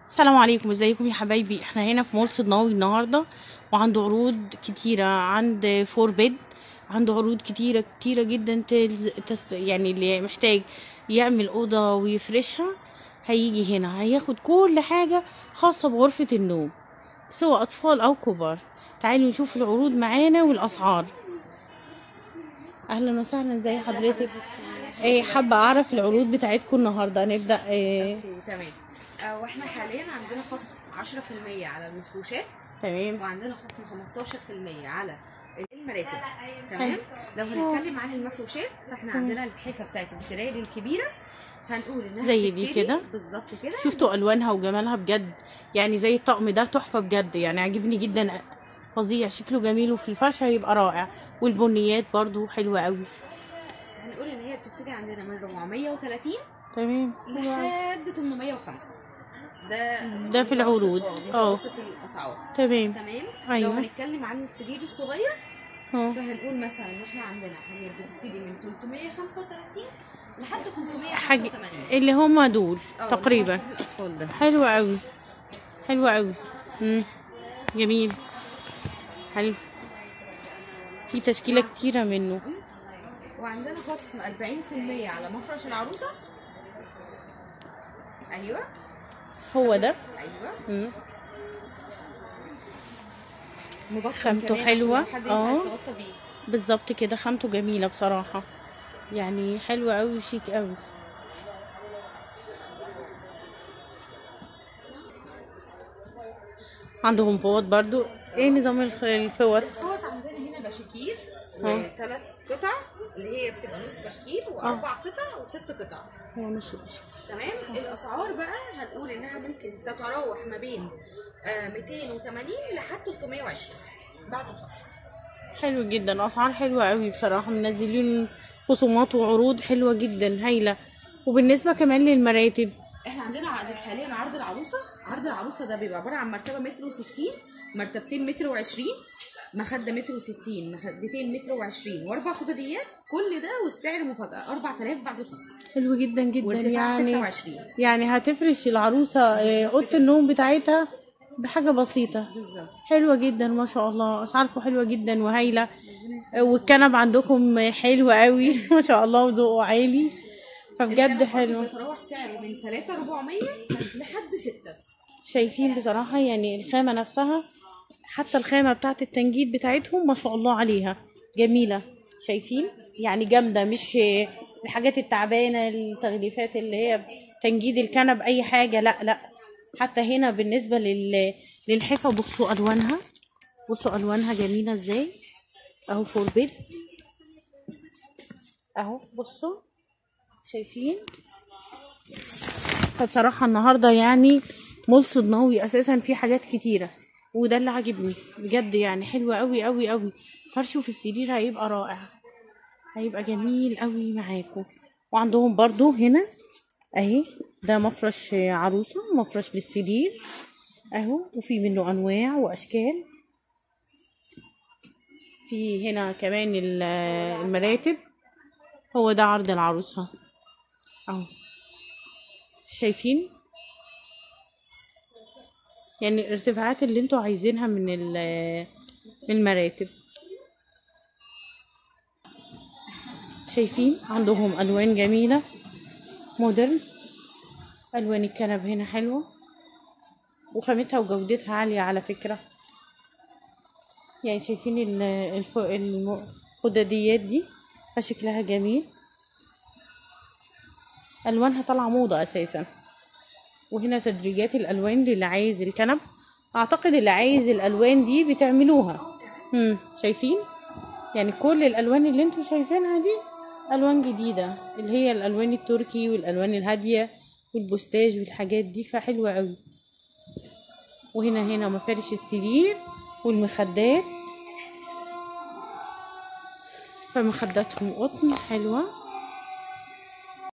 السلام عليكم ازيكم يا حبايبي احنا هنا في مول صدناوي النهارده وعنده عروض كتيره عند فور بيد عنده عروض كتيره كتيره جدا تلز... تس... يعني اللي محتاج يعمل اوضه ويفرشها هيجي هنا هياخد كل حاجه خاصه بغرفه النوم سواء اطفال او كبار تعالوا نشوف العروض معانا والاسعار اهلا وسهلا ازي حضرتك ايه حابه اعرف العروض بتاعتكم النهارده نبدا ايه اوكي تمام آه، واحنا حاليا عندنا خصم 10% على المفروشات تمام وعندنا خصم 15% على المراتب تمام لو هنتكلم عن المفروشات فاحنا عندنا الحفه بتاعت السراير الكبيره هنقول انها زي دي بتبتدي كده؟ بالظبط كده شفتوا الوانها وجمالها بجد يعني زي الطقم ده تحفه بجد يعني عجبني جدا فظيع شكله جميل وفي الفرش هيبقى رائع والبنيات برضو حلوه قوي هنقول ان هي بتبتدي عندنا من 430 تمام لحد 805 ده ده في العروض. اه اه. متوسط الاسعار تمام تمام أيوة. لو هنتكلم عن السرير الصغير اه فهنقول مثلا ان احنا عندنا حاجات بتبتدي من 335 لحد حاجه 585 اللي هما دول اه، تقريبا ده الاطفال ده حلو قوي حلو قوي امم جميل حلو في تشكيله كتيره منه وعندنا خصم 40% على مفرش العروسه ايوه هو ده ايوه مم. مبطن خامته كمان عشان حلوة. لو حد اه. ينفع يستغطى بيه بالظبط كده خامته جميله بصراحه يعني حلوه قوي وشيك قوي عندهم فوط برضو ايه نظام الخ- الفوط الفوط عندنا هنا بشاكير اه. ثلاث قطع اللي هي بتبقى نص بشكير واربع قطع وست قطع هو نص وش. تمام الاسعار بقى هنقول انها ممكن تتراوح ما بين آه، 280 لحد 320 بعد الخصم حلو جدا اسعار حلوه قوي بصراحه منزلين خصومات وعروض حلوه جدا هايله وبالنسبه كمان للمراتب احنا عندنا عقد حاليا عرض العروسه عرض العروسه ده بيبقى عباره عن مرتبه متر وستين مرتبتين متر وعشرين مخدة متر وستين مخدتين متر وعشرين واربع خداديات كل ده والسعر مفاجأة 4000 بعد الخصم حلو جدا جدا وارتفاع يعني 26 يعني هتفرش العروسه آه، اوضه النوم بتاعتها بحاجه بسيطه بالظبط حلوة جدا ما شاء الله اسعاركم حلوة جدا وهايلة والكنب عندكم حلو قوي ما شاء الله وذوقه عالي فبجد الكنب حلو برضه بيتراوح سعره من 3400 لحد 6 شايفين بصراحة يعني الخامة نفسها حتى الخامة بتاعت التنجيد بتاعتهم ما شاء الله عليها جميلة شايفين يعني جامدة مش الحاجات التعبانة التغليفات اللي هي تنجيد الكنب أي حاجة لا لا حتى هنا بالنسبة لل... للحفة بصوا ألوانها بصوا ألوانها جميلة ازاي أهو فور بيت أهو بصوا شايفين فبصراحة النهاردة يعني مول صدناوي أساسا فيه حاجات كتيرة وده اللي عاجبني بجد يعني حلوة أوي أوي أوي فرشه في السرير هيبقى رائع هيبقى جميل أوي معاكم وعندهم برضو هنا أهي ده مفرش عروسة مفرش للسرير أهو وفي منه أنواع وأشكال في هنا كمان ال- المراتب هو ده عرض العروسة اهو شايفين يعني الارتفاعات اللي انتوا عايزينها من ال- من المراتب شايفين عندهم الوان جميله مودرن الوان الكنب هنا حلوه وخامتها وجودتها عاليه على فكره يعني شايفين ال- الف- الم- الخداديات دي فشكلها جميل الوانها طالعه موضه اساسا وهنا تدريجات الالوان للي عايز الكنب اعتقد اللي عايز الالوان دي بتعملوها امم شايفين يعني كل الالوان اللي انتوا شايفينها دي الوان جديده اللي هي الالوان التركي والالوان الهاديه والبوستاج والحاجات دي فحلوه قوي وهنا هنا مفارش السرير والمخدات فمخداتهم قطن حلوه